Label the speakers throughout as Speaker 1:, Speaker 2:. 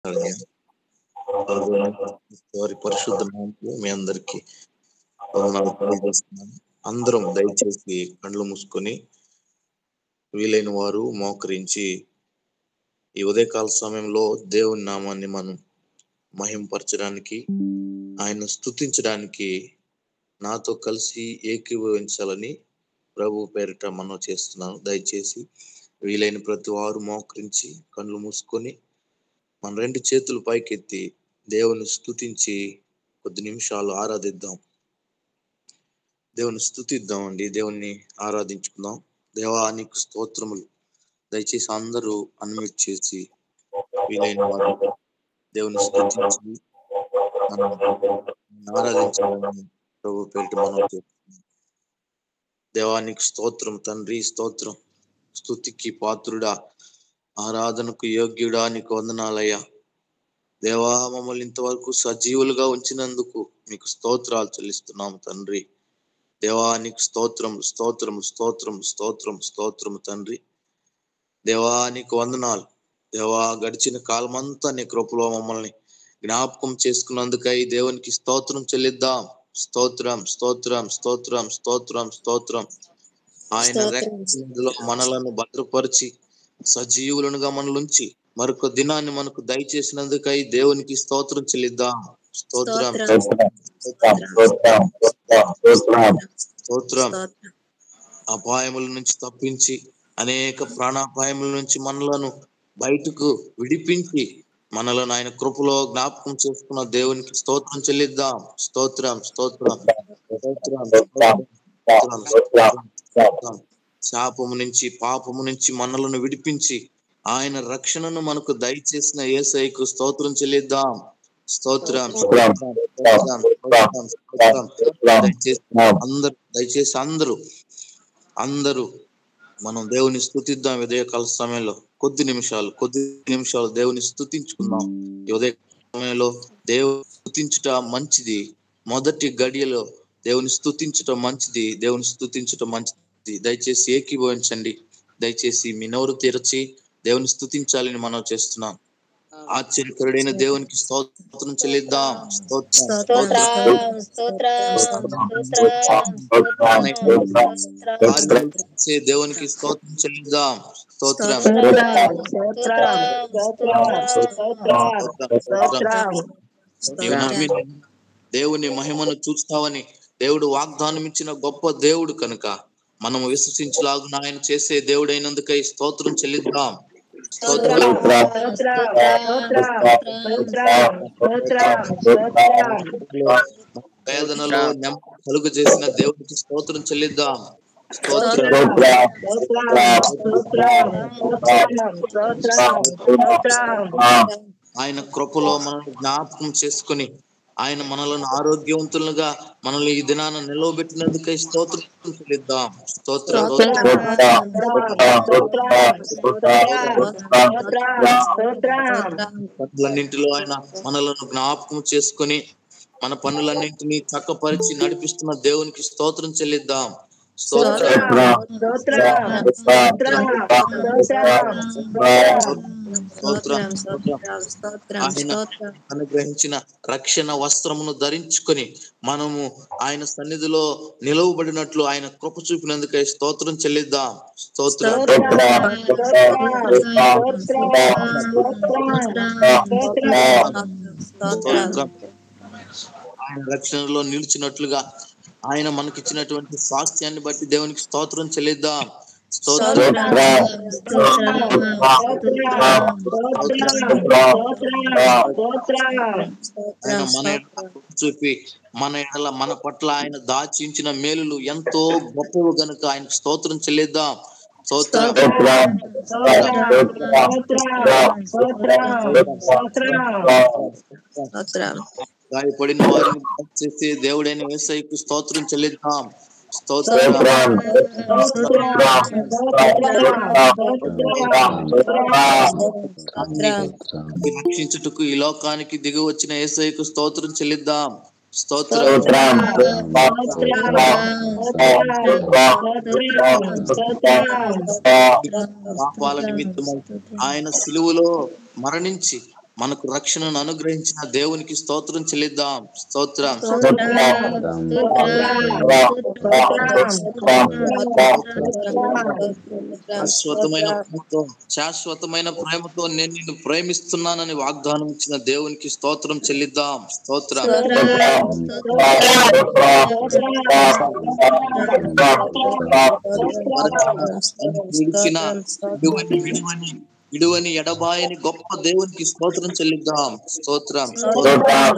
Speaker 1: వారి పరిశుద్ధ నామములో మీ అందరికి వందనాలు తెలియజేస్తున్నాను అందరం దయచేసి కళ్ళు మూసుకొని వీలైన వారు మోకరించి ఈ ఉదయకాల సమయంలో దేవుని నామాన్ని మనం మహింపరచడానికి ఆయన స్తుతించడానికి నాతో కలిసి ఏకీభవించాలని ప్రభు పేరిట మనం చేస్తున్నాను దయచేసి వీలైన ప్రతి వారు మోకరించి కళ్ళు మూసుకొని మన రెండు చేతులు పైకెత్తి దేవుని స్తుతించి కొద్ది నిమిషాలు ఆరాధిద్దాం దేవుని స్తుతిద్దాం అండి దేవుణ్ణి ఆరాధించుకుందాం దేవా నీకు స్తోత్రములు దయచేసి అందరూ అన్మ్యూట్ చేసి వీలైన వారు దేవుని స్తుతించి మనం ఆరాధించాలని ప్రభు పేరిట మనం చేస్తున్నాం దేవానికి స్తోత్రం తండ్రి స్తోత్రం స్తుతికి పాత్రుడా ఆరాధనకు యోగ్యుడా నీకు వందనాలయ్యా దేవా మమ్మల్ని ఇంతవరకు సజీవులుగా ఉంచినందుకు మీకు స్తోత్రాలు చెల్లిస్తున్నాము తండ్రి దేవా నీకు స్తోత్రం స్తోత్రం స్తోత్రం స్తోత్రం స్తోత్రం తండ్రి దేవా నీకు వందనాలు దేవా గడిచిన కాలమంతా నీ కృపలో మమ్మల్ని జ్ఞాపకం చేసుకున్నందుకై దేవునికి స్తోత్రం చెల్లిద్దాం స్తోత్రం స్తోత్రం స్తోత్రం స్తోత్రం స్తోత్రం ఆయన రెక్కలో మనలను భద్రపరిచి సజీవులనుగా మనలుంచి మరొక దినాన్ని మనకు దయచేసినందుకై దేవునికి స్తోత్రం చెల్లిద్దాం స్తోత్రం స్తోత్రం అపాయముల నుంచి తప్పించి అనేక ప్రాణాపాయముల నుంచి మనలను బయటకు విడిపించి మనలను ఆయన కృపలో జ్ఞాపకం చేసుకున్న దేవునికి స్తోత్రం చెల్లిద్దాం స్తోత్రం స్తోత్రం స్తోత్రం స్తోత్రం స్తోత్రం శాపము నుంచి పాపము నుంచి మనలను విడిపించి ఆయన రక్షణను మనకు దయచేసిన ఏసైకు స్తోత్రం చెల్లిద్దాం స్తోత్రం స్తోత్రం స్తోత్రం స్తోత్రం స్తోత్రం దయచేసి అందరూ దయచేసి అందరూ అందరూ మనం దేవుని స్థుతిద్దాం ఉదయ కాల సమయంలో కొద్ది నిమిషాలు కొద్ది నిమిషాలు దేవుని స్థుతించుకుందాం ఈ ఉదయ సమయంలో దేవుని స్థుతించుట మంచిది మొదటి గడియలో దేవుని స్థుతించటం మంచిది దేవుని స్థుతించటం మంచిది దయచేసి ఏకీభవించండి దయచేసి మీ నోరు తెరచి దేవుని స్థుతించాలని మనం చేస్తున్నాం ఆశ్చర్యకరుడైన దేవునికి స్తోత్రం చెల్లిద్దాం స్తోత్రం కార్యాలు చేసే దేవునికి స్తోత్రం చెల్లిద్దాం స్తోత్రం నీవు నమ్మి దేవుని మహిమను చూస్తావని దేవుడు వాగ్దానం ఇచ్చిన గొప్ప దేవుడు కనుక మనము విశ్వసించలాగున ఆయన చేసే దేవుడైనందుకై స్తోత్రం చెల్లిద్దాం స్తోత్రం వేదనలో నెమ్మది కలుగు చేసిన దేవుడికి స్తోత్రం చెల్లిద్దాం స్తోత్రం ఆయన కృపలో మనల్ని జ్ఞాపకం చేసుకుని ఆయన మనలను ఆరోగ్యవంతులుగా మనల్ని ఈ దినాన నిలవబెట్టినందుకై స్తోత్రం చెల్లిద్దాం స్తోత్రం పనులన్నింటిలో ఆయన మనలను జ్ఞాపకం చేసుకుని మన పనులన్నింటినీ చక్కపరిచి నడిపిస్తున్న దేవునికి స్తోత్రం చెల్లిద్దాం స్తోత్రం ఆయన అనుగ్రహించిన రక్షణ వస్త్రమును ధరించుకొని మనము ఆయన సన్నిధిలో నిలవబడినట్లు ఆయన కృప చూపినందుకై స్తోత్రం చెల్లిద్దాం స్తోత్రం స్తోత్రం ఆయన రక్షణలో నిలిచినట్లుగా ఆయన మనకిచ్చినటువంటి స్వాస్థ్యాన్ని బట్టి దేవునికి స్తోత్రం చెల్లిద్దాం స్తోత్రం ఆయన మన ఎడల చూపి మన ఎడల మన పట్ల ఆయన దాచించిన మేలులు ఎంతో గొప్పవి గనుక ఆయనకు స్తోత్రం చెల్లిద్దాం స్తోత్రం గాయపడిన వారిని బాగు చేసే దేవుడైన వేసైకు స్తోత్రం చెల్లిద్దాం స్తోత్రం రక్షించుటకు ఈ లోకానికి దిగి వచ్చిన ఏసైకు స్తోత్రం చెల్లిద్దాం స్తోత్రం పాపాల నిమిత్తము ఆయన సిలువలో మరణించి మనకు రక్షణను అనుగ్రహించిన దేవునికి స్తోత్రం చెల్లిద్దాం స్తోత్రం శాశ్వతమైన ప్రేమతో శాశ్వతమైన ప్రేమతో నేను నిన్ను ప్రేమిస్తున్నానని వాగ్దానం ఇచ్చిన దేవునికి స్తోత్రం చెల్లిద్దాం స్తోత్రం విడిచిన విడువని విడువని విడువని ఎడబాయని గొప్ప దేవునికి స్తోత్రం చెల్లిద్దాం స్తోత్రం స్తోత్రం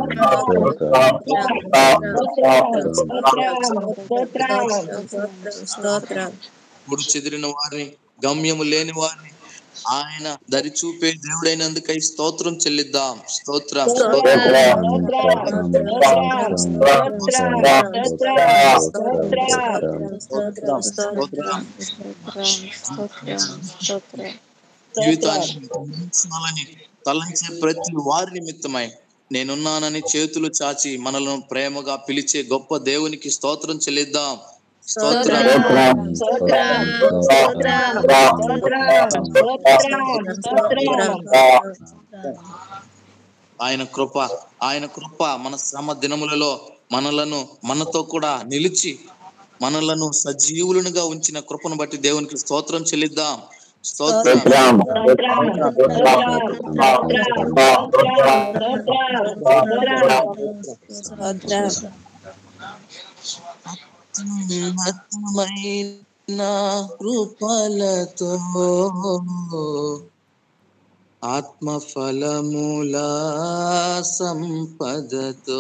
Speaker 1: మూడు చెదిరిన వారిని గమ్యము లేని వారిని ఆయన దరి చూపే దేవుడైనందుకై స్తోత్రం చెల్లిద్దాం స్తోత్రం జీవితాన్ని తలంచాలని తలంచే ప్రతి వారి నిమిత్తమై నేనున్నానని చేతులు చాచి మనలను ప్రేమగా పిలిచే గొప్ప దేవునికి స్తోత్రం చెల్లిద్దాం స్తోత్రం ఆయన కృప ఆయన కృప మన శ్రమ దినములలో మనలను మనతో కూడా నిలిచి మనలను సజీవులుగా ఉంచిన కృపను బట్టి దేవునికి స్తోత్రం చెల్లిద్దాం స్తోత్రం ఉన్నతమైన కృపలతో ఆత్మఫలముల సంపదతో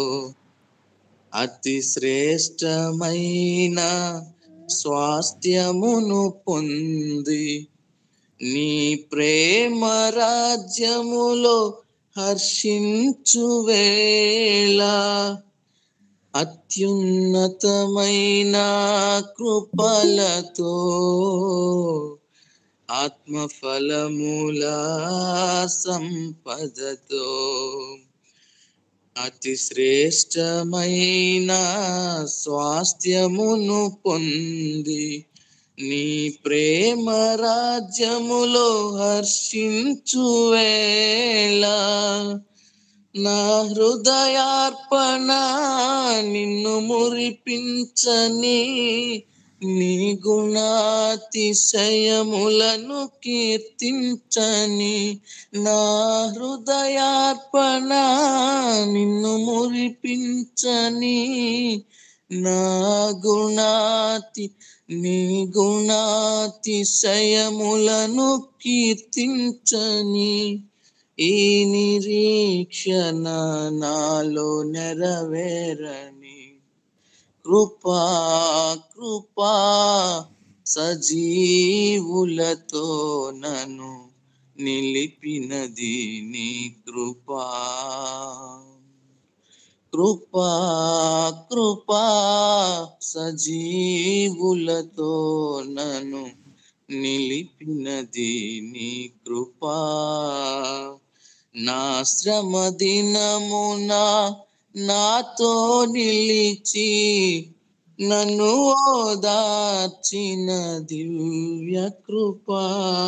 Speaker 1: అతి శ్రేష్టమైన స్వాస్థ్యమును పొంది నీ ప్రేమ రాజ్యములో హర్షించు వేళ అత్యున్నతమైన కృపలతో ఆత్మఫలముల సంపదతో అతి శ్రేష్టమైన స్వాస్థ్యమును పొంది నీ ప్రేమ రాజ్యములో హర్షించు వేళ నా హృదయార్పణ నిన్ను మురిపించని నీ గుణాతిశయములను కీర్తించని నా హృదయార్పణ నిన్ను మురిపించని నా గుణాతి నీ గుణాతిశయములను కీర్తించని ఈ నిరీక్షణ నాలో నెరవేరని కృపా కృపా సజీవులతో నన్ను నిలిపినది నీ కృపా కృపా కృపా సజీవులతో నన్ను నిలిపినది నీ కృపా నా శ్రమ దినమున నాతో నిలిచి నన్ను ఓదార్చిన దివ్య కృపా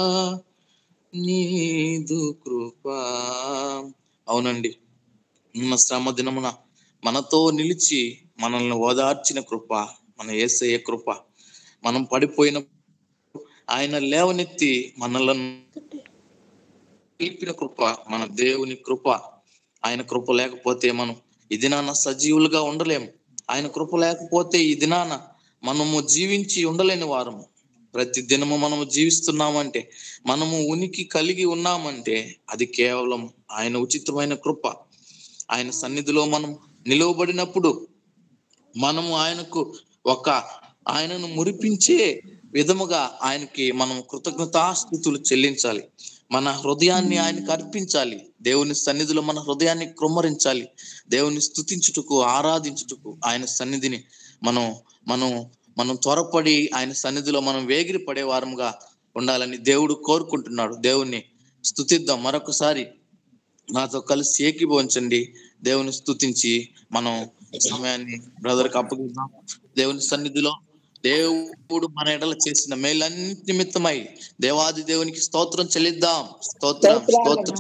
Speaker 1: నీదు కృపా అవునండి ఉన్న శ్రమ దినమున మనతో నిలిచి మనల్ని ఓదార్చిన కృప మన ఏసయ్య కృప మనం పడిపోయిన ఆయన లేవనెత్తి మనలను నిలిపిన కృప మన దేవుని కృప ఆయన కృప లేకపోతే మనం ఈ దినాన సజీవులుగా ఉండలేము ఆయన కృప లేకపోతే ఈ దినాన మనము జీవించి ఉండలేని వారము ప్రతి దినము మనము జీవిస్తున్నామంటే మనము ఉనికి కలిగి ఉన్నామంటే అది కేవలం ఆయన ఉచితమైన కృప ఆయన సన్నిధిలో మనం నిలువబడినప్పుడు మనము ఆయనకు ఒక ఆయనను మురిపించే విధముగా ఆయనకి మనం కృతజ్ఞతాస్థుతులు చెల్లించాలి మన హృదయాన్ని ఆయనకు అర్పించాలి దేవుని సన్నిధిలో మన హృదయాన్ని కృమ్మరించాలి దేవుని స్థుతించుటకు ఆరాధించుటకు ఆయన సన్నిధిని మనం మనం మనం త్వరపడి ఆయన సన్నిధిలో మనం వేగిరి పడే వారముగా ఉండాలని దేవుడు కోరుకుంటున్నాడు దేవుణ్ణి స్థుతిద్దాం మరొకసారి నాతో కలిసి ఏకీభవించండి దేవుని స్థుతించి మనం సమయాన్ని బ్రదర్కి అప్పగిద్దాం దేవుని సన్నిధిలో దేవుడు మన ఎడల చేసిన మేలన్నిటి నిమిత్తమై దేవాది దేవునికి స్తోత్రం చెల్లిద్దాం స్తోత్రం స్తోత్రం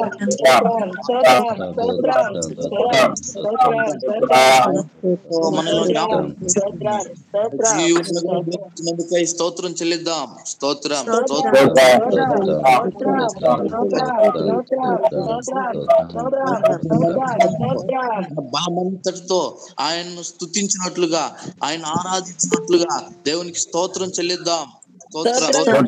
Speaker 1: మనలో జ్ఞాపకం జీవులుగా బ్రతుకుతున్నందుకై స్తోత్రం చెల్లిద్దాం స్తోత్రం స్తోత్రం మన బలమంతటితో ఆయన్ను స్తుతించినట్లుగా ఆయన ఆరాధించినట్లుగా దేవునికి స్తోత్రం చెల్లిద్దాం స్తోత్రం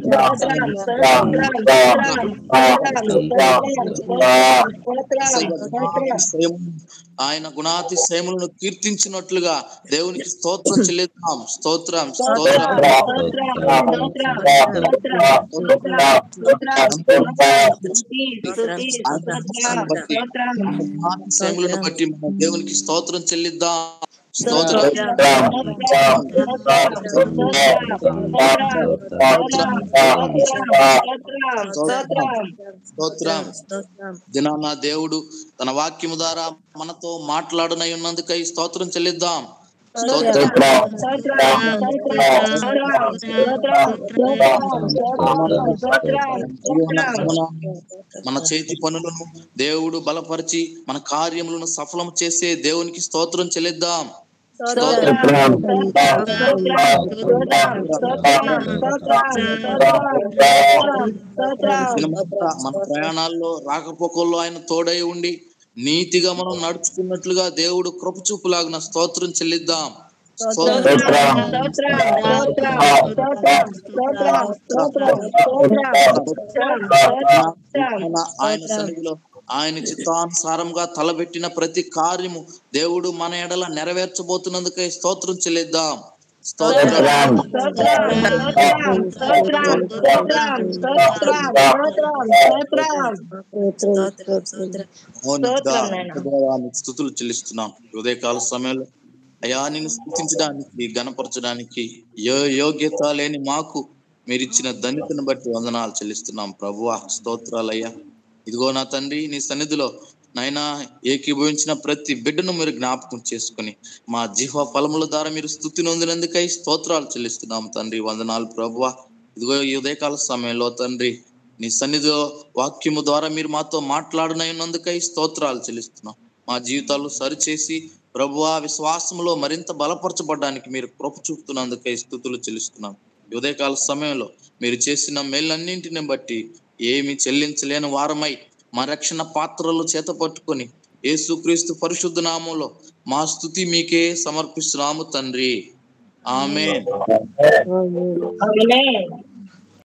Speaker 1: గుణాతిశయము, ఆయన గుణాతిశయములను కీర్తించినట్లుగా దేవునికి స్తోత్రం చెల్లిద్దాం స్తోత్రం స్తోత్రం ఆయన బట్టి ఆయన గుణాతిశయములను బట్టి మన దేవునికి స్తోత్రం చెల్లిద్దాం స్తోత్రం స్తోత్రం దినాన దేవుడు తన వాక్యము ద్వారా మనతో మాట్లాడనై ఉన్నందుకై స్తోత్రం చెల్లిద్దాం స్తోత్రం జీవన గమనాన్ని, మన చేతి పనులను దేవుడు బలపరిచి మన కార్యములను సఫలం చేసే దేవునికి స్తోత్రం చెల్లిద్దాం స్తోత్రం దినమంతా మన ప్రయాణాల్లో రాకపోకల్లో ఆయన తోడై ఉండి నీతిగా మనం నడుచుకున్నట్లుగా దేవుడు కృప చూపులాగిన స్తోత్రం చెల్లిద్దాం స్తోత్రం ఆయన ఆయన సన్నిధిలో ఆయన చిత్తానుసారంగా తలబెట్టిన ప్రతి కార్యము దేవుడు మన ఎడల నెరవేర్చబోతున్నందుకై స్తోత్రం చెల్లిద్దాం స్తోత్రం మౌనిగా దేవానికి స్థుతులు చెల్లిస్తున్నాం ఉదయకాల సమయంలో అయా నిన్ను స్థుతించడానికి గణపరచడానికి ఏ యోగ్యత లేని మాకు మీరు ఇచ్చిన ధన్యతను బట్టి వందనాలు చెల్లిస్తున్నాం ప్రభువా స్తోత్రాలయ్యా ఇదిగో నా తండ్రి నీ సన్నిధిలో నాయనా ఏకీభవించిన ప్రతి బిడ్డను మీరు జ్ఞాపకం చేసుకుని మా జీవ ఫలముల ద్వారా మీరు స్థుతి నొందినందుకై స్తోత్రాలు చెల్లిస్తున్నాం తండ్రి వందనాలు ప్రభువా ఇదిగో ఈ ఉదయకాల సమయంలో తండ్రి నీ సన్నిధిలో వాక్యము ద్వారా మీరు మాతో మాట్లాడనైనందుకై స్తోత్రాలు చెల్లిస్తున్నాం మా జీవితాలు సరిచేసి ప్రభువా విశ్వాసములో మరింత బలపరచబడడానికి మీరు కృప చూపుతున్నందుకై స్థుతులు చెల్లిస్తున్నాం ఈ ఉదయకాల సమయంలో మీరు చేసిన మేలన్నింటిని బట్టి ఏమి చెల్లించలేని వారమై మా రక్షణ పాత్రలు చేత పట్టుకొని యేసుక్రీస్తు పరిశుద్ధ నామంలో మా స్థుతి మీకే సమర్పిస్తున్నాము తండ్రి ఆమె
Speaker 2: Amen.